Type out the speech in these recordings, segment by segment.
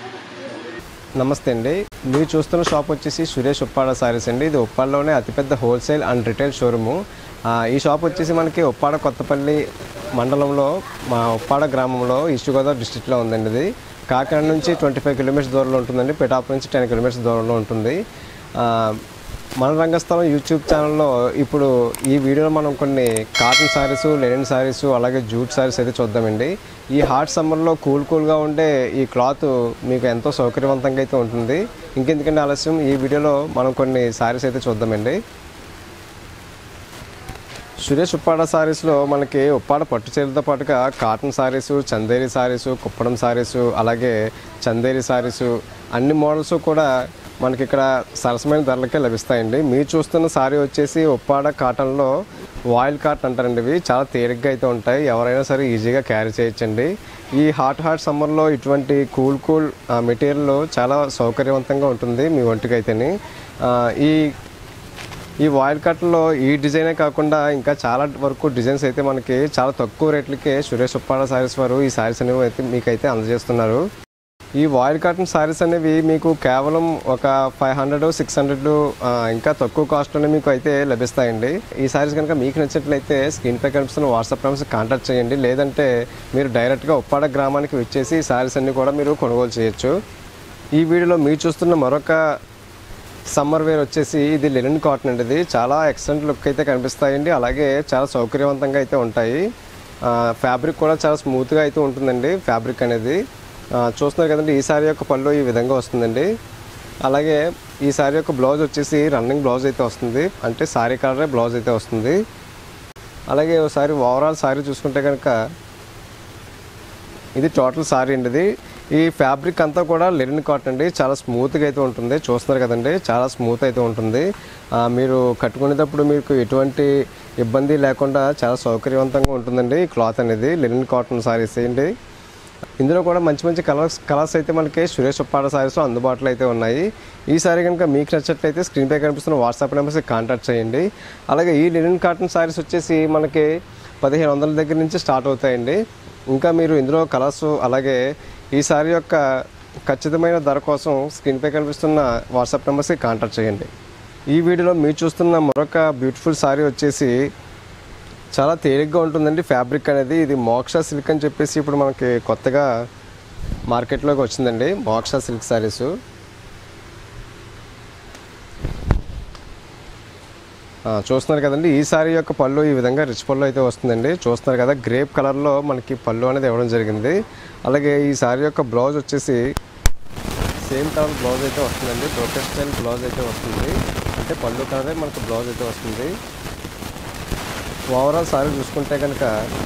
నమస్తే అండి మీరు చూస్తున్న షాప్ వచ్చేసి సురేష్ ఉప్పాడ సారీస్ అండి ఇది ఉప్పాడలోనే అతిపెద్ద హోల్సేల్ అండ్ రిటైల్ షోరూము ఆ, ఈ షాప్ వచ్చేసి మనకి ఉప్పాడ కొత్తపల్లి మండలంలో మా ఉప్పాడ గ్రామంలో ఈస్ట్ గోదావరి డిస్టిక్లో ఉందండి ఇది కాకినాడ నుంచి ట్వంటీ ఫైవ్ కిలోమీటర్స్ దూరంలో ఉంటుందండి పిఠాపు నుంచి టెన్ కిలోమీటర్స్ దూరంలో ఉంటుంది ఆ, మన రంగస్థలం యూట్యూబ్ ఛానల్లో ఇప్పుడు ఈ వీడియోలో మనం కొన్ని కాటన్ శారీస్ లెనిన్ శారీస్ అలాగే జూట్ శారీస్ అయితే చూద్దామండి ఈ హాట్ సమ్మర్లో కూల్ కూల్గా ఉండే ఈ క్లాత్ మీకు ఎంతో సౌకర్యవంతంగా అయితే ఉంటుంది ఇంకెందుకంటే ఆలస్యం ఈ వీడియోలో మనం కొన్ని శారీస్ అయితే చూద్దామండి సురేష్ ఉప్పాడ శారీస్లో మనకి ఉప్పాడ పట్టు చీరలతో పాటుగా కాటన్ శారీస్ చందేరి శారీస్ కుప్పడం శారీస్ అలాగే చందేరి శారీస్ అన్ని మోడల్స్ కూడా మనకి ఇక్కడ సరసమైన ధరలకే లభిస్తాయండి మీరు చూస్తున్న శారీ వచ్చేసి ఉప్పాడ కాటన్లో వాయిల్ కాటన్ అంటారండి ఇవి చాలా తేలిగ్గా అయితే ఉంటాయి ఎవరైనా సరే ఈజీగా క్యారీ చేయొచ్చండి ఈ హాట్ హాట్ సమ్మర్లో ఇటువంటి కూల్ కూల్ మెటీరియల్ చాలా సౌకర్యవంతంగా ఉంటుంది మీ ఒంటికి అయితేని ఆ, ఈ ఈ వాయిల్ కట్లో ఈ డిజైనే కాకుండా ఇంకా చాలా వరకు డిజైన్స్ అయితే మనకి చాలా తక్కువ రేట్లకే సురేష్ ఉప్పాడ శారీస్ వారు ఈ శారీస్ అనేవి అయితే మీకైతే అందజేస్తున్నారు ఈ వాయిల్ కాటన్ శారీస్ అనేవి మీకు కేవలం ఒక ఫైవ్ హండ్రెడ్ సిక్స్ హండ్రెడ్ ఇంకా తక్కువ కాస్ట్లోనే మీకు అయితే లభిస్తాయండి ఈ శారీస్ కనుక మీకు నచ్చినట్లయితే స్క్రీన్ పై కనిపిస్తున్న వాట్సాప్ నెంబర్స్ కాంటాక్ట్ చేయండి లేదంటే మీరు డైరెక్ట్గా ఉప్పాడ గ్రామానికి వచ్చేసి ఈ శారీస్ అన్ని కూడా మీరు కొనుగోలు చేయొచ్చు ఈ వీడియోలో మీరు చూస్తున్న మరొక సమ్మర్ వేర్ వచ్చేసి ఇది లెనిన్ కాటన్ అండి ఇది చాలా ఎక్సలెంట్ లుక్ అయితే కనిపిస్తాయండి అలాగే చాలా సౌకర్యవంతంగా అయితే ఉంటాయి ఫ్యాబ్రిక్ కూడా చాలా స్మూత్గా అయితే ఉంటుందండి ఫ్యాబ్రిక్ అనేది ఆ, చూస్తున్నారు కదండి ఈ సారీ యొక్క పళ్ళు ఈ విధంగా వస్తుందండి అలాగే ఈ సారీ యొక్క బ్లౌజ్ వచ్చేసి రన్నింగ్ బ్లౌజ్ అయితే వస్తుంది అంటే సారీ కలరే బ్లౌజ్ అయితే వస్తుంది అలాగే ఒకసారి ఓవరాల్ సారీ చూసుకుంటే కనుక ఇది టోటల్ సారీ అండి ఇది ఈ ఫ్యాబ్రిక్ అంతా కూడా లెనిన్ కాటన్ అండి చాలా స్మూత్గా అయితే ఉంటుంది చూస్తున్నారు కదండి చాలా స్మూత్ అయితే ఉంటుంది ఆ, మీరు కట్టుకునేటప్పుడు మీకు ఎటువంటి ఇబ్బంది లేకుండా చాలా సౌకర్యవంతంగా ఉంటుందండి ఈ క్లాత్ అనేది లెనిన్ కాటన్ సారీస్ ఏంటి ఇందులో కూడా మంచి మంచి కలర్స్ కలర్స్ అయితే మనకి సురేష్ ఉప్పాడ సారీస్ అందుబాటులో అయితే ఉన్నాయి ఈ సారీ కనుక మీకు నచ్చినట్లయితే స్క్రీన్ పై కనిపిస్తున్న వాట్సాప్ నెంబర్స్కి కాంటాక్ట్ చేయండి అలాగే ఈ లెనిన్ కాటన్ సారీస్ వచ్చేసి మనకి పదిహేను వందల దగ్గర నుంచి స్టార్ట్ అవుతాయండి ఇంకా మీరు ఇందులో కలర్స్ అలాగే ఈ సారీ యొక్క ఖచ్చితమైన ధర కోసం స్క్రీన్పై కనిపిస్తున్న వాట్సాప్ నెంబర్స్కి కాంటాక్ట్ చేయండి ఈ వీడియోలో మీరు చూస్తున్న మరొక బ్యూటిఫుల్ సారీ వచ్చేసి చాలా తేలిగ్గా ఉంటుందండి ఫ్యాబ్రిక్ అనేది ఇది మోక్ష సిల్క్ అని చెప్పేసి ఇప్పుడు మనకి కొత్తగా మార్కెట్లోకి వచ్చిందండి మోక్ష సిల్క్ సారీస్ ఆ, చూస్తున్నారు కదండి ఈ సారీ యొక్క పళ్ళు ఈ విధంగా రిచ్ పళ్ళు అయితే వస్తుందండి చూస్తున్నారు కదా గ్రేప్ కలర్లో మనకి పళ్ళు అనేది ఇవ్వడం జరిగింది అలాగే ఈ సారీ యొక్క బ్లౌజ్ వచ్చేసి సేమ్ కలర్ బ్లౌజ్ అయితే వస్తుందండి బ్రోకెట్ స్టైల్ బ్లౌజ్ అయితే వస్తుంది అంటే పళ్ళు కలరే మనకు బ్లౌజ్ అయితే వస్తుంది ఓవరాల్ సారీ చూసుకుంటే కనుక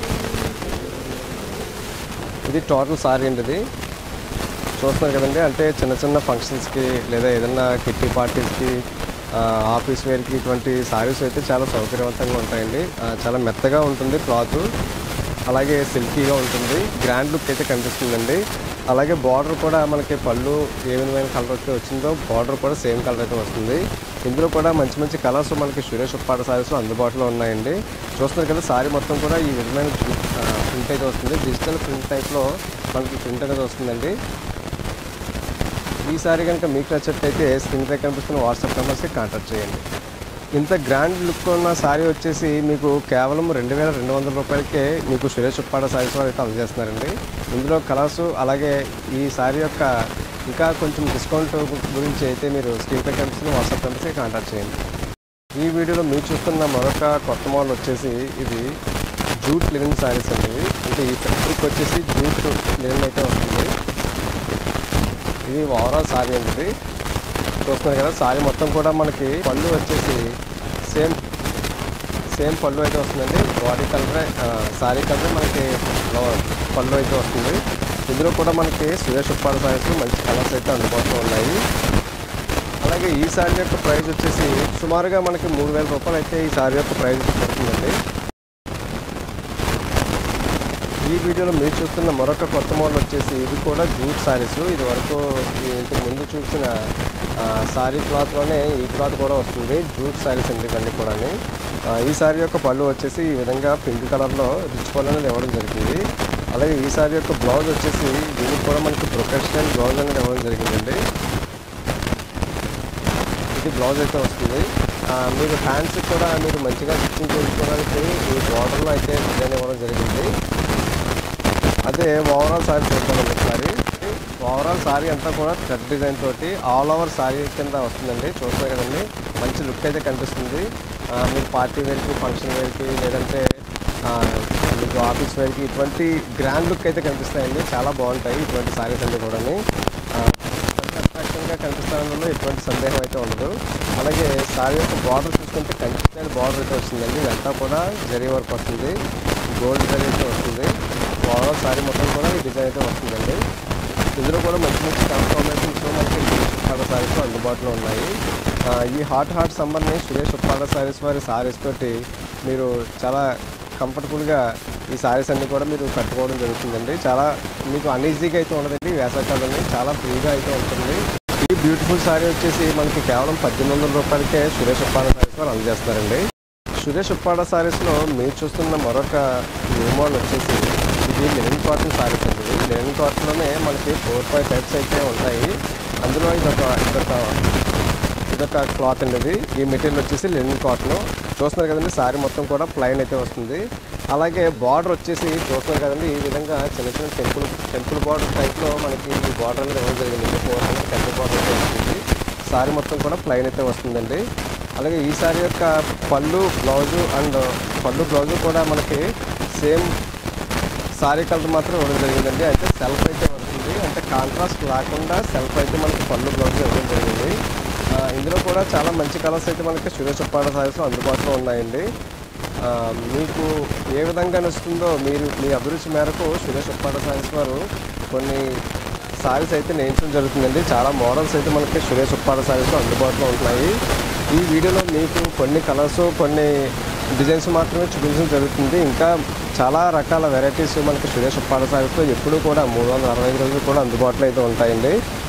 ఇది టోటల్ సారీ అండి ఇది చూస్తున్నారు కదండి అంటే చిన్న చిన్న ఫంక్షన్స్కి లేదా ఏదైనా కిట్టి పార్టీస్కి ఆ, ఆఫీస్ వేర్కి ఇటువంటి సారీస్ అయితే చాలా సౌకర్యవంతంగా ఉంటాయండి ఆ, చాలా మెత్తగా ఉంటుంది క్లాత్ అలాగే సిల్కీగా ఉంటుంది గ్రాండ్ లుక్ అయితే కనిపిస్తుందండి అలాగే బార్డర్ కూడా మనకి పళ్ళు ఏ విధమైన కలర్ అయితే వచ్చిందో బార్డర్ కూడా సేమ్ కలర్ అయితే వస్తుంది ఇందులో కూడా మంచి మంచి కలర్స్ మనకి సురేష్ ఉప్పాడ సారీస్ అందుబాటులో ఉన్నాయండి చూస్తున్నారు కదా సారీ మొత్తం కూడా ఈ విధమైన ప్రింట్ అయితే వస్తుంది డిజిటల్ ప్రింట్ టైప్లో మనకి ప్రింట్ అనేది వస్తుందండి ఈ సారీ కనుక మీకు నచ్చినట్లయితే స్క్రీన్ పై కనిపిస్తున్న వాట్సాప్ నెంబర్స్కి కాంటాక్ట్ చేయండి ఇంత గ్రాండ్ లుక్ ఉన్న సారీ వచ్చేసి మీకు కేవలం రెండు వేల రెండు వందల రూపాయలకే మీకు సురేష్ ఉప్పాడ సారీస్ వారు అయితే అందజేస్తున్నారండి ఇందులో కలర్స్ అలాగే ఈ సారీ యొక్క ఇంకా కొంచెం డిస్కౌంట్ గురించి అయితే మీరు స్క్రీన్ పై కనిపిస్తున్న వాట్సాప్ నెంబర్స్కి కాంటాక్ట్ చేయండి ఈ వీడియోలో మీరు చూస్తున్న మరొక కొత్త మోడల్ వచ్చేసి ఇది జూట్ లినెన్ సారీస్ అండి ఇవి. అంటే ఈ ఫ్యాబ్రిక్ వచ్చేసి జూట్ లినెన్ అయితే వస్తుంది ఇది ఓవరాల్ సారీ అండి ఇది చూస్తున్నారు కదా సారీ మొత్తం కూడా మనకి పళ్ళు వచ్చేసి సేమ్ సేమ్ పళ్ళు అయితే వస్తుందండి బాడీ కలరే సారీ కలరే మనకి లో- పళ్ళు అయితే వస్తుంది ఇందులో కూడా మనకి సురేష్ ఉప్పాడ సారీస్ మంచి కలర్స్ అయితే అందుబాటులో ఉన్నాయి అలాగే ఈ సారీ యొక్క ప్రైస్ వచ్చేసి సుమారుగా మనకి మూడు వేల రూపాయలు అయితే ఈ సారీ యొక్క ప్రైస్ పడుతుందండి ఈ వీడియోలో మీరు చూస్తున్న మరొక కొత్త మోడల్ వచ్చేసి ఇది కూడా జూట్ సారీస్ ఇది వరకు ఈ ఇంతకు ముందు చూసిన ఆ, సారీ క్లాత్లోనే ఈ క్లాత్ కూడా వస్తుంది జూట్ సారీస్ అండి ఇవన్నీ కూడా ఈ సారీ యొక్క పళ్ళు వచ్చేసి ఈ విధంగా పింక్ కలర్లో రిచ్ పళ్ళు అనేది ఇవ్వడం జరిగింది అలాగే ఈ సారీ యొక్క బ్లౌజ్ వచ్చేసి దీనికి కూడా మనకి ప్రొఫెషనల్ బ్లౌజ్ అనేది ఇవ్వడం జరిగిందండి ఇది బ్లౌజ్ అయితే వస్తుంది ఆ, మీరు హ్యాండ్స్ కూడా మీరు మంచిగా స్టిచ్చింగ్ చేసుకోవడానికి ఈ బార్డర్లో అయితే డిజైన్ ఇవ్వడం జరిగింది అదే ఓవరాల్ సారీ చూద్దామండి ఒకసారి ఓవరాల్ సారీ అంతా కూడా థ్రెడ్ డిజైన్ తోటి ఆల్ ఓవర్ సారీ కింద వస్తుందండి చూస్తారు కదండి మంచి లుక్ అయితే కనిపిస్తుంది ఆ, మీరు పార్టీ వేర్కి ఫంక్షన్ వేర్కి లేదంటే ఆ, మీకు ఆఫీస్ వేర్కి ఇటువంటి గ్రాండ్ లుక్ అయితే కనిపిస్తాయండి చాలా బాగుంటాయి ఇటువంటి సారీస్ అన్ని కూడా అట్రాక్షన్గా కనిపిస్తానలో ఎటువంటి సందేహం అయితే ఉండదు అలాగే సారీ యొక్క బార్డర్ చూసుకుంటే కంటిన్యూడ్ బార్డర్ అయితే వస్తుందండి ఇదంతా కూడా జరీ వర్క్ వస్తుంది గోల్డ్ జరీ అయితే వస్తుంది ఓవరాల్ సారీ మొత్తం కూడా ఈ డిజైన్ అయితే వస్తుందండి ఇందులో కూడా మంచి మంచి కలర్ కాంబినేషన్స్ మనకి ఉప్పాడ సారీస్ అందుబాటులో ఉన్నాయి ఆ, ఈ హాట్ హాట్ సమ్మర్ని సురేష్ ఉప్పాడ సారీస్ వారి సారీస్ తోటి మీరు చాలా కంఫర్టబుల్గా ఈ సారీస్ అన్ని కూడా మీరు కట్టుకోవడం జరుగుతుందండి చాలా మీకు అన్ఈజీగా అయితే ఉండదండి ఈ వేసవికాలంలో చాలా ఫ్రీగా అయితే ఉంటుంది ఈ బ్యూటిఫుల్ సారీ వచ్చేసి మనకి కేవలం పద్దెనిమిది వందల రూపాయలకే సురేష్ ఉప్పాడ సారీస్ వారు అందజేస్తారండి సురేష్ ఉప్పాడ సారీస్లో మీరు చూస్తున్న మరొక న్యూ మోడల్ వచ్చేసి ఇది లెనిన్ కాటన్ సారీస్ అండి ఇది లెనిన్ కాటన్లోనే మనకి ఫోర్ ఫైవ్ టైప్స్ అయితే ఉంటాయి అందులో ఇదొక ఇదొక ఇదొక క్లాత్ అండి ఇది ఈ మెటీరియల్ వచ్చేసి లెనిన్ కాటన్ చూస్తున్నారు కదండి సారీ మొత్తం కూడా ప్లైన్ అయితే వస్తుంది అలాగే బార్డర్ వచ్చేసి చూస్తున్నారు కదండి ఈ విధంగా చిన్న చిన్న టెంపుల్ టెంపుల్ బార్డర్ టైప్లో మనకి ఈ బార్డర్ అనేది ఇవ్వడం జరిగింది ఫోర్ హండ్రెడ్ టెంపుల్ బార్డర్ అయితే వస్తుంది సారీ మొత్తం కూడా ప్లైన్ అయితే వస్తుందండి అలాగే ఈ సారీ యొక్క పళ్ళు బ్లౌజు అండ్ పళ్ళు బ్లౌజు కూడా మనకి సేమ్ సారీ కలర్ మాత్రం ఇవ్వడం జరిగిందండి అయితే సెల్ఫ్ అయితే వస్తుంది అంటే కాంట్రాస్ట్ లేకుండా సెల్ఫ్ అయితే మనకి పళ్ళు బ్లౌజ్ ఇవ్వడం జరిగింది ఆ, ఇందులో కూడా చాలా మంచి కలర్స్ అయితే మనకి సురేష్ ఉప్పాడ సారీస్ అందుబాటులో ఉన్నాయండి ఆ, మీకు ఏ విధంగా నచ్చుతుందో మీరు మీ అభిరుచి మేరకు సురేష్ ఉప్పాడ సారీస్ వారు కొన్ని సారీస్ అయితే నేర్చడం జరుగుతుందండి చాలా మోడల్స్ అయితే మనకి సురేష్ ఉప్పాడ సారీస్ అందుబాటులో ఉంటున్నాయి ఈ వీడియోలో మీకు కొన్ని కలర్స్ కొన్ని డిజైన్స్ మాత్రమే చూపించడం జరుగుతుంది ఇంకా చాలా రకాల వెరైటీస్ మనకి సురేష్ ఉప్పాడ సారీస్లో ఎప్పుడూ కూడా మూడు వందల అరవై ఐదు రోజులు కూడా అందుబాటులో అయితే ఉంటాయండి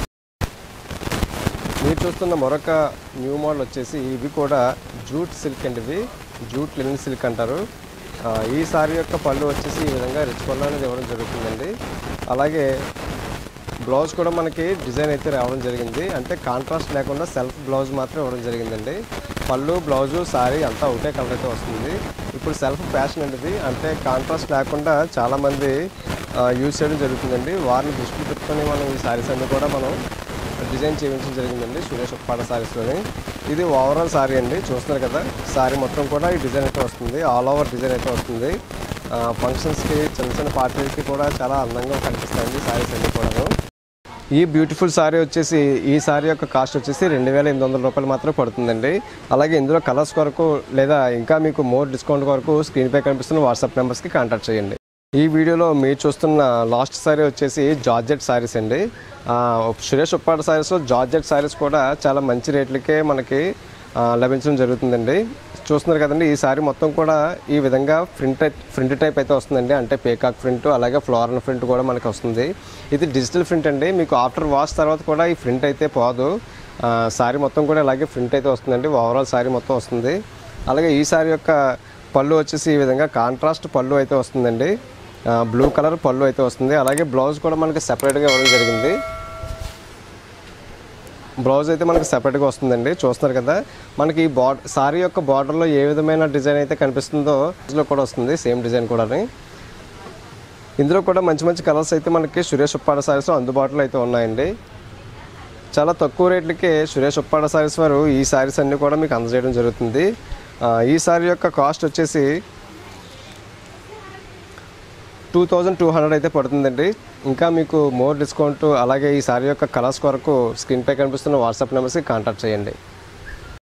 మీరు చూస్తున్న మరొక న్యూ మోడల్ వచ్చేసి ఇవి కూడా జూట్ సిల్క్ అండి ఇవి జూట్ లినన్ సిల్క్ అంటారు ఆ, ఈ సారీ యొక్క పళ్ళు వచ్చేసి ఈ విధంగా రిచ్ పళ్ళు అనేది ఇవ్వడం జరుగుతుందండి అలాగే బ్లౌజ్ కూడా మనకి డిజైన్ అయితే రావడం జరిగింది అంటే కాంట్రాస్ట్ లేకుండా సెల్ఫ్ బ్లౌజ్ మాత్రం ఇవ్వడం జరిగిందండి పళ్ళు బ్లౌజు సారీ అంతా ఒకటే కలర్ అయితే వస్తుంది ఇప్పుడు సెల్ఫ్ ఫ్యాషన్ అండి ఇది అంటే కాంట్రాస్ట్ లేకుండా చాలామంది యూజ్ చేయడం జరుగుతుందండి వారిని దృష్టిలో పెట్టుకొని మనం ఈ సారీస్ అన్ని కూడా మనం డిజైన్ చేయించడం జరిగిందండి సురేష్ ఉప్పాడ సారీస్లోని ఇది ఓవరాల్ సారీ అండి చూస్తున్నారు కదా సారీ మొత్తం కూడా ఈ డిజైన్ అయితే వస్తుంది ఆల్ ఓవర్ డిజైన్ అయితే వస్తుంది ఆ, ఫంక్షన్స్కి చిన్న చిన్న పార్టీలకి కూడా చాలా అందంగా కనిపిస్తాయండి సారీస్ అన్ని కూడాను ఈ బ్యూటిఫుల్ సారీ వచ్చేసి ఈ సారీ యొక్క కాస్ట్ వచ్చేసి రెండు వేల ఎనిమిది వందల రూపాయలు మాత్రమే పడుతుందండి అలాగే ఇందులో కలర్స్ కొరకు లేదా ఇంకా మీకు మోర్ డిస్కౌంట్ కొరకు స్క్రీన్పై కనిపిస్తున్న వాట్సాప్ నెంబర్స్కి కాంటాక్ట్ చేయండి ఈ వీడియోలో మీరు చూస్తున్న లాస్ట్ సారీ వచ్చేసి జార్జెట్ సారీస్ అండి ఆ, సురేష్ ఉప్పాడ సారీస్లో జార్జెట్ సారీస్ కూడా చాలా మంచి రేట్లకే మనకి ఆ, లభించడం జరుగుతుందండి చూస్తున్నారు కదండి ఈ సారీ మొత్తం కూడా ఈ విధంగా ప్రింట్ ప్రింట్ టైప్ అయితే వస్తుందండి అంటే పేకాక్ ప్రింట్ అలాగే ఫ్లోరల్ ప్రింట్ కూడా మనకి వస్తుంది ఇది డిజిటల్ ప్రింట్ అండి మీకు ఆఫ్టర్ వాష్ తర్వాత కూడా ఈ ప్రింట్ అయితే పోదు ఆ, సారీ మొత్తం కూడా ఇలాగే ప్రింట్ అయితే వస్తుందండి ఓవరాల్ సారీ మొత్తం వస్తుంది అలాగే ఈ సారీ యొక్క పళ్ళు వచ్చేసి ఈ విధంగా కాంట్రాస్ట్ పళ్ళు అయితే వస్తుందండి బ్లూ కలర్ పళ్ళు అయితే వస్తుంది అలాగే బ్లౌజ్ కూడా మనకి సెపరేట్గా ఇవ్వడం జరిగింది బ్లౌజ్ అయితే మనకి సెపరేట్గా వస్తుందండి చూస్తున్నారు కదా మనకి ఈ బార్డర్ సారీ యొక్క బార్డర్లో ఏ విధమైన డిజైన్ అయితే కనిపిస్తుందో ఇందులో కూడా వస్తుంది సేమ్ డిజైన్ కూడా ఇందులో కూడా మంచి మంచి కలర్స్ అయితే మనకి సురేష్ ఉప్పాడ సారీస్ అందుబాటులో అయితే ఉన్నాయండి చాలా తక్కువ రేట్లకే సురేష్ ఉప్పాడ సారీస్ వారు ఈ సారీస్ అన్నీ కూడా మీకు అందజేయడం జరుగుతుంది ఆ, ఈ సారీ యొక్క కాస్ట్ వచ్చేసి టూ థౌజండ్ టూ హండ్రెడ్ అయితే పడుతుందండి ఇంకా మీకు మోర్ డిస్కౌంట్ అలాగే ఈ సారీ యొక్క కలర్స్ కొరకు స్క్రీన్పై కనిపిస్తున్న వాట్సాప్ నెంబర్స్కి కాంటాక్ట్ చేయండి